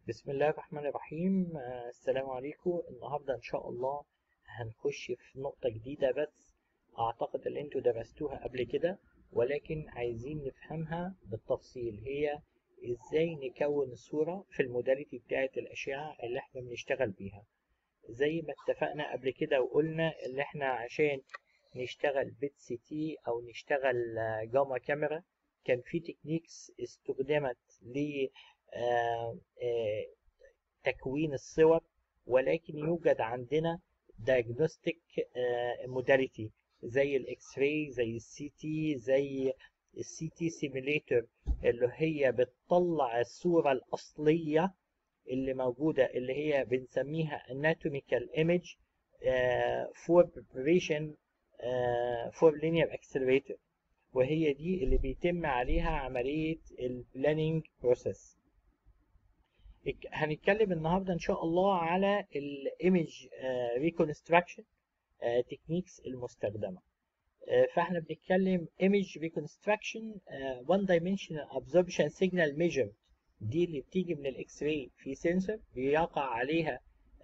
بسم الله الرحمن الرحيم آه، السلام عليكم النهاردة إن شاء الله هنخش في نقطة جديدة بس أعتقد إن أنتوا درستوها قبل كده ولكن عايزين نفهمها بالتفصيل هي إزاي نكون الصورة في الموداليتي بتاعة الأشعة اللي إحنا بنشتغل بيها زي ما اتفقنا قبل كده وقلنا إن إحنا عشان نشتغل بيت سي تي أو نشتغل آه، جاما كاميرا كان في تكنيكس استخدمت ل آه، آه، تكوين الصور ولكن يوجد عندنا diagnostic modality زي الاكس راي زي السي تي زي السي تي سيميليتر اللي هي بتطلع الصورة الأصلية اللي موجودة اللي هي بنسميها anatomical image uh, for preparation uh, for linear accelerator وهي دي اللي بيتم عليها عملية البلاننج بروسيس هنتكلم النهارده ان شاء الله على الايمج ريكونستراكشن تكنيكس المستخدمه آه، فاحنا بنتكلم ايمج ريكونستراكشن وان دايمنشنال ابزوربشن سيجنال ميجر دي اللي بتيجي من الاكس راي في سنسور بيقع عليها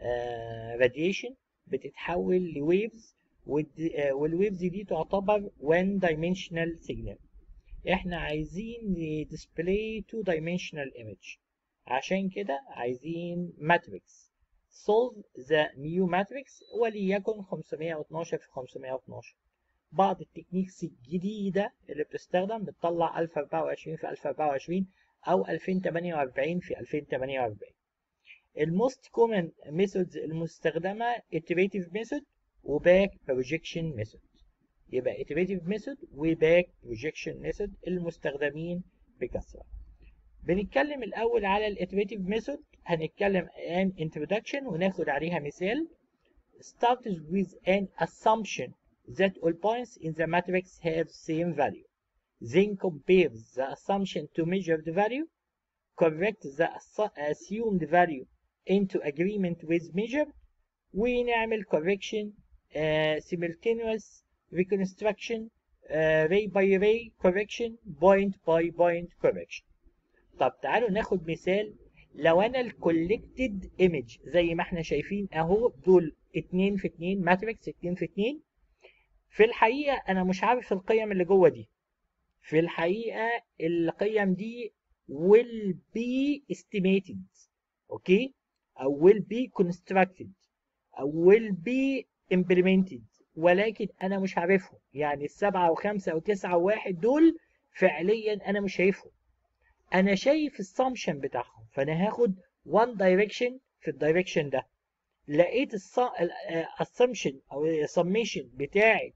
راديشن بتتحول لويفز والويفز دي تعتبر وان دايمنشنال سيجنال احنا عايزين ديسبلاي تو دايمنشنال ايمج عشان كده عايزين ماتريكس solve the new matrix وليكن 512 في 512 بعض التكنيكس الجديدة اللي بتستخدم بتطلع 1024 في 1024 أو 2048 في 2048 الموست كومن ميثودز المستخدمة iterative method وباك projection method يبقى iterative method وباك projection method المستخدمين بكثرة بنتكلم الأول على الاتريتيف ميثود هنتكلم عن introduction وناخد عليها مثال starts with an assumption that all points in the matrix have same value then compares the assumption to measured value correct the assumed value into agreement with measure ونعمل correction uh, simultaneous reconstruction uh, ray by ray correction point by point correction طب تعالوا ناخد مثال لو انا الكولكتد ايمج زي ما احنا شايفين اهو دول 2 في 2 ماتريكس 2 في 2 في الحقيقه انا مش عارف القيم اللي جوه دي في الحقيقه القيم دي will be estimated اوكي او will be constructed او will be implemented ولكن انا مش عارفهم يعني السبعة وخمسة وتسعة وواحد دول فعليا انا مش شايفهم انا شايف السامشن بتاعهم فانا هاخد one direction في الدايركشن ده لقيت الاسامشن او السميشن بتاعت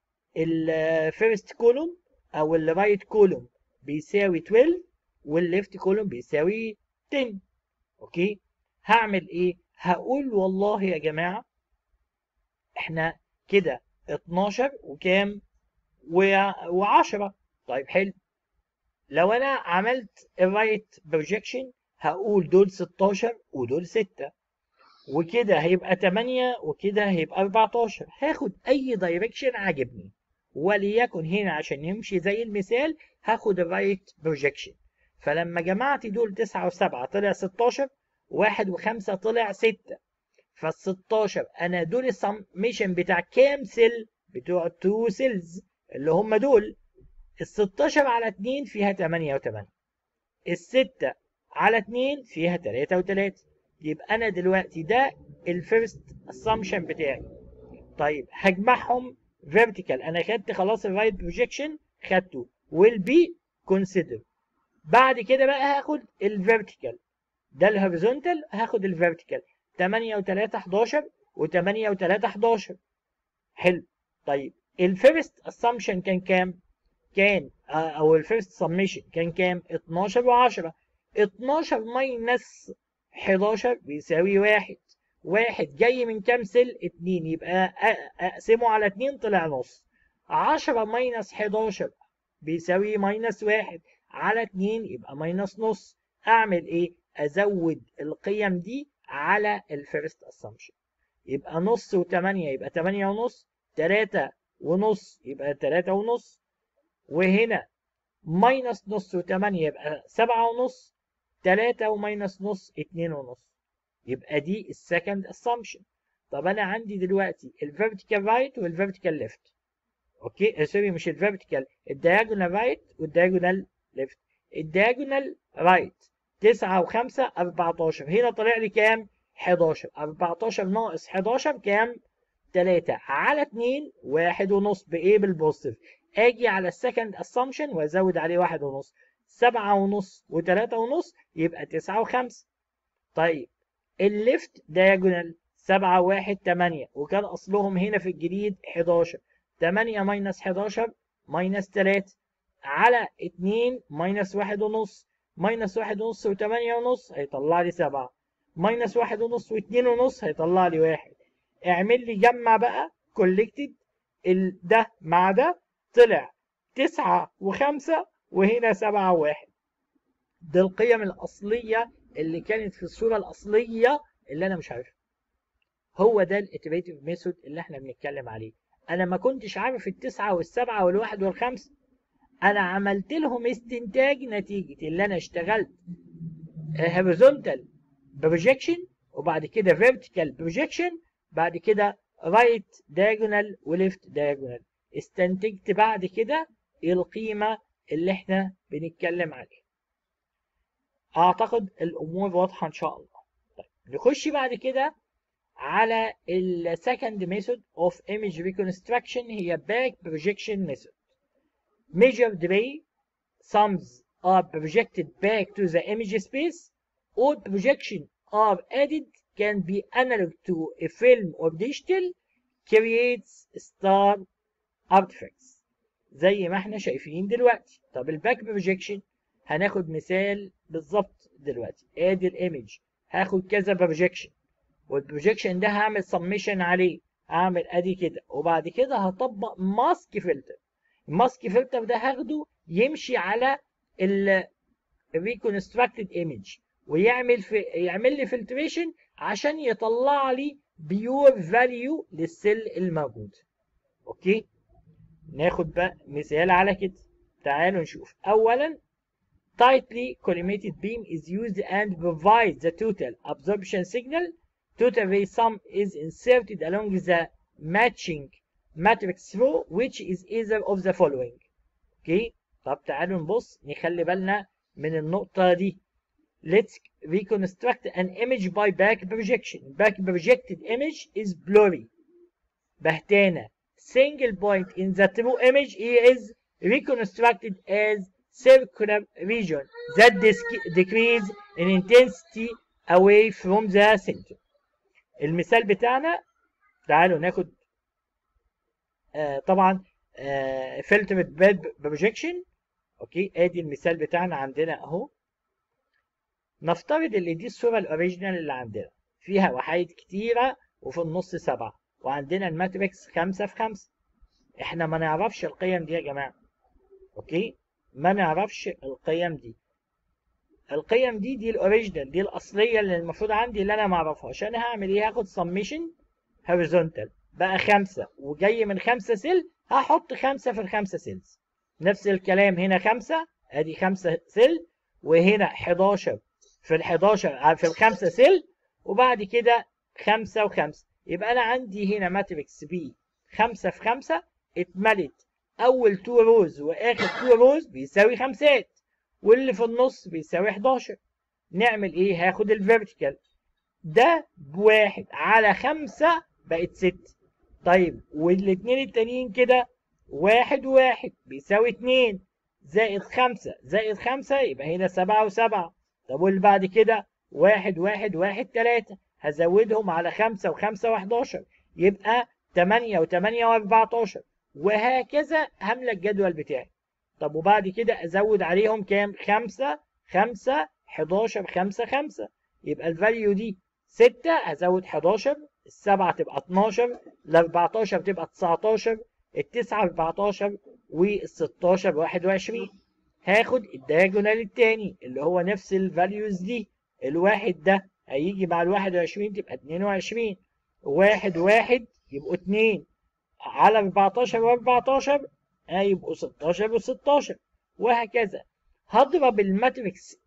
الفيرست كولوم او الرايت كولوم بيساوي 12 والليفت كولوم بيساوي 10 اوكي هعمل ايه هقول والله يا جماعه احنا كده 12 وكام و10 طيب حلو لو انا عملت الرايت بروجيكشن هقول دول 16 ودول 6 وكده هيبقى 8 وكده هيبقى 14 هاخد اي دايركشن عاجبني وليكن هنا عشان يمشي زي المثال هاخد الرايت بروجيكشن فلما جمعت دول 9 و7 طلع 16 واحد وخمسة طلع 6 فال 16 انا دول السميشن بتاع كام سيل بتوع 2 سيلز اللي هم دول ال 16 على 2 فيها 8 و8 ال 6 على 2 فيها 3 و3 يبقى انا دلوقتي ده الفيرست اسامبشن بتاعي طيب هجمعهم فيرتيكال انا خدت خلاص الرايت بروجيكشن خدته will be consider بعد كده بقى هاخد الفيرتيكال ده الهوريزونتال هاخد الفيرتيكال 8 و3 11 و8 و3 11 حلو طيب الفيرست اسامبشن كان كام كان او الفيرست سميشن كان كام 12 و10 12 ماينس 11 بيساوي 1 واحد جاي من كام سيل 2 يبقى اقسمه على 2 طلع نص 10 ماينس 11 بيساوي ماينس 1 على 2 يبقى ماينس نص اعمل ايه ازود القيم دي على الفيرست اسامبشن يبقى نص و8 يبقى 8 ونص 3 ونص يبقى 3 ونص وهنا ماينس نص و8 يبقى 7 ونص 3 وماينس نص 2 ونص يبقى دي السكند اسامبشن طب انا عندي دلوقتي الفيرتيكال رايت والفيرتيكال ليفت اوكي سوري مش الفيرتيكال الدياجونال رايت والدياجونال ليفت الدياجونال رايت 9 و5 14 هنا طلع لي كام 11 14 ناقص 11 كام 3 على 2 واحد ونص بايه بالبوزيتيف اجي على السكند اسامبشن وازود عليه واحد ونص سبعة ونص وتلاتة ونص يبقى تسعة وخمسة طيب الليفت دايجونال سبعة واحد تمانية وكان أصلهم هنا في الجديد حداشر تمانية ماينس حداشر ماينس تلاتة على اتنين ماينس واحد ونص ماينس واحد ونص وتمانية ونص هيطلع لي سبعة ماينس واحد ونص واتنين ونص هيطلع لي واحد اعمل لي جمع بقى كولكتد ده مع ده طلع تسعة وخمسة وهنا سبعة وواحد دي القيم الأصلية اللي كانت في الصورة الأصلية اللي أنا مش عارفها هو ده الاتريتيف ميثود اللي احنا بنتكلم عليه أنا ما كنتش عارف التسعة والسبعة والواحد والخمسة أنا عملت لهم استنتاج نتيجة اللي أنا اشتغلت هوريزونتال بروجيكشن وبعد كده فيرتيكال بروجيكشن بعد كده رايت دايجونال وليفت دايجونال استنتجت بعد كده القيمة اللي احنا بنتكلم عليها اعتقد الامور واضحة ان شاء الله طيب نخش بعد كده على ال second method of image reconstruction هي back projection method measured ray sums are projected back to the image space all projection are added can be analog to a film or digital creates star artifacts زي ما احنا شايفين دلوقتي طب الباك بروجيكشن هناخد مثال بالظبط دلوقتي ادي الايمج هاخد كذا بروجيكشن والبروجيكشن ده هعمل سميشن عليه هعمل ادي كده وبعد كده هطبق ماسك فلتر الماسك فلتر ده هاخده يمشي على ال reconstructed image ويعمل في يعمل لي فلتريشن عشان يطلع لي بيور فاليو للسيل الموجود اوكي ناخد بقى مثال على كده تعالوا نشوف اولا tightly collimated beam is used and provides the total absorption signal total ray sum is inserted along the matching matrix row which is either of the following اوكي طب تعالوا نبص نخلي بالنا من النقطة دي let's reconstruct an image by back projection back projected image is blurry بهتانة single point in the true image is reconstructed as circular region that decrease in intensity away from the center المثال بتاعنا تعالوا ناخد آه طبعا آه filtered bed projection اوكي ادي المثال بتاعنا عندنا اهو نفترض ان دي الصورة الاوريجينال اللي عندنا فيها وحايد كتيرة وفي النص سبعة وعندنا الماتريكس خمسة في خمسة احنا ما نعرفش القيم دي يا جماعة اوكي ما نعرفش القيم دي القيم دي دي الاوريجينال دي الاصلية اللي المفروض عندي اللي انا ما اعرفهاش انا هعمل ايه هاخد سميشن هوريزونتال بقى خمسة وجاي من خمسة سيل هحط خمسة في الخمسة سيلز نفس الكلام هنا خمسة ادي خمسة سيل وهنا 11 في ال 11 في الخمسة سيل وبعد كده خمسة وخمسة يبقى أنا عندي هنا ماتريكس بي خمسة في خمسة اتملت أول تو روز وآخر تو روز بيساوي خمسات واللي في النص بيساوي 11 نعمل إيه؟ هاخد الفيرتيكال ده بواحد على خمسة بقت ست طيب والاتنين التانيين كده واحد وواحد بيساوي اتنين زائد خمسة زائد خمسة يبقى هنا سبعة وسبعة طب واللي بعد كده واحد واحد واحد تلاتة هزودهم على خمسة وخمسة وحداشر يبقى تمانية وتمانية واربعتاشر وهكذا هملى الجدول بتاعي طب وبعد كده ازود عليهم كام خمسة خمسة حداشر خمسة خمسة يبقى الفاليو دي ستة هزود حداشر السبعة تبقى اتناشر الاربعتاشر تبقى تسعتاشر التسعة اربعتاشر والستاشر واحد وعشرين هاخد الدياجونال التاني اللي هو نفس الفاليوز دي الواحد ده هيجي مع الواحد وعشرين تبقى اتنين وعشرين واحد واحد يبقوا اتنين على اربعتاشر واربعتاشر هيبقوا ستاشر وستاشر وهكذا هضرب الماتريكس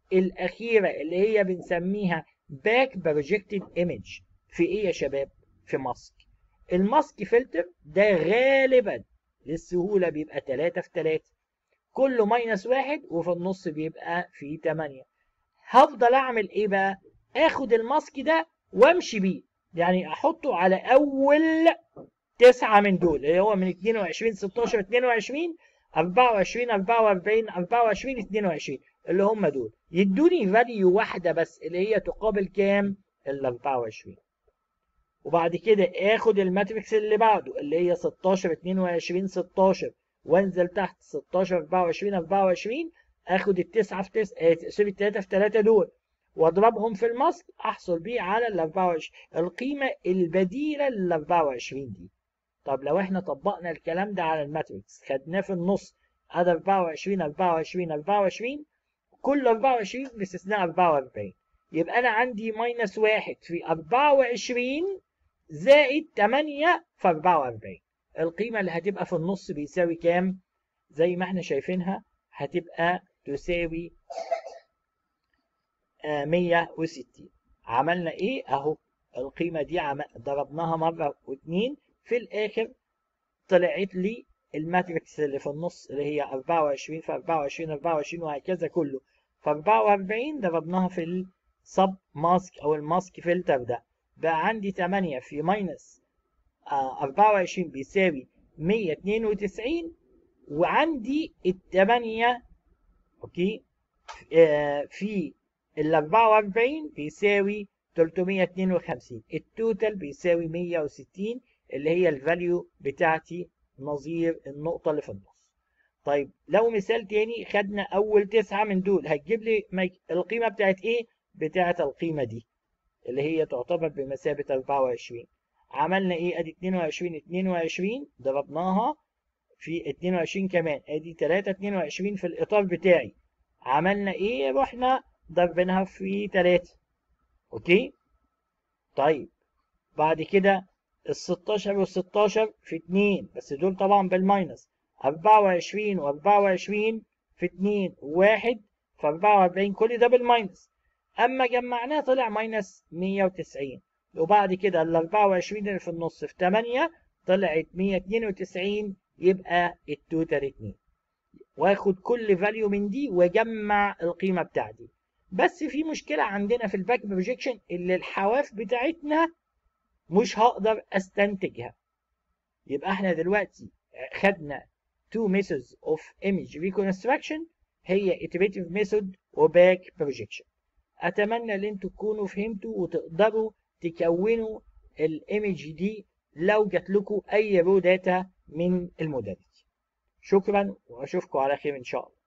الاخيره اللي هي بنسميها باك بروجكتد ايمج في ايه يا شباب في ماسك الماسك فلتر ده غالبا للسهوله بيبقى 3 في 3 كله ماينس واحد وفي النص بيبقى فيه 8 هفضل اعمل ايه بقى اخد الماسك ده وامشي بيه يعني احطه على اول تسعة من دول اللي هو من 22 16 22 24 44 24 22 اللي هم دول يدوني فاليو واحدة بس اللي هي تقابل كام؟ ال 24 وبعد كده اخد الماتريكس اللي بعده اللي هي 16 22 16 وانزل تحت 16 24 24 اخد التسعة في تسعة سوري التلاتة في تلاتة دول واضربهم في الماسك احصل بيه على ال 24 القيمة البديلة لل 24 دي طب لو احنا طبقنا الكلام ده على الماتريكس خدناه في النص ادي 24 24 24 كل 24 باستثناء 44 يبقى انا عندي ماينس واحد في 24 زائد 8 في 44 القيمة اللي هتبقى في النص بيساوي كام؟ زي ما احنا شايفينها هتبقى تساوي آه 160 عملنا ايه؟ اهو القيمة دي عم... ضربناها مرة واتنين في الاخر طلعت لي الماتريكس اللي في النص اللي هي 24 في 24 24 وهكذا كله ف 44 ضربناها في السب ماسك او الماسك فلتر ده بقى عندي 8 في ماينس 24 بيساوي 192 وعندي الثمانية اوكي آه في ال 44 بيساوي 352 التوتال بيساوي 160 اللي هي الفاليو بتاعتي نظير النقطة اللي في النص طيب لو مثال تاني خدنا أول تسعة من دول هتجيب لي القيمة بتاعت إيه؟ بتاعت القيمة دي اللي هي تعتبر بمثابة 24 عملنا إيه؟ أدي 22 22 ضربناها في 22 كمان أدي 3 22 في الإطار بتاعي عملنا إيه؟ رحنا ضربناها في 3 أوكي؟ طيب بعد كده ال 16 وال 16 في 2 بس دول طبعا بالماينس 24 و 24 في 2 1 في 44 كل ده بالماينس اما جمعناه طلع ماينس 190 وبعد كده ال 24 اللي في النص في 8 طلعت 192 يبقى التوتال 2 واخد كل فاليو من دي واجمع القيمه بتاعتي بس في مشكله عندنا في الباك بروجيكشن اللي الحواف بتاعتنا مش هقدر استنتجها يبقى احنا دلوقتي خدنا two methods of image reconstruction هي iterative method و back projection اتمنى ان انتوا تكونوا فهمتوا وتقدروا تكونوا الايمج دي لو جات لكم اي رو داتا من الموديل شكرا واشوفكم على خير ان شاء الله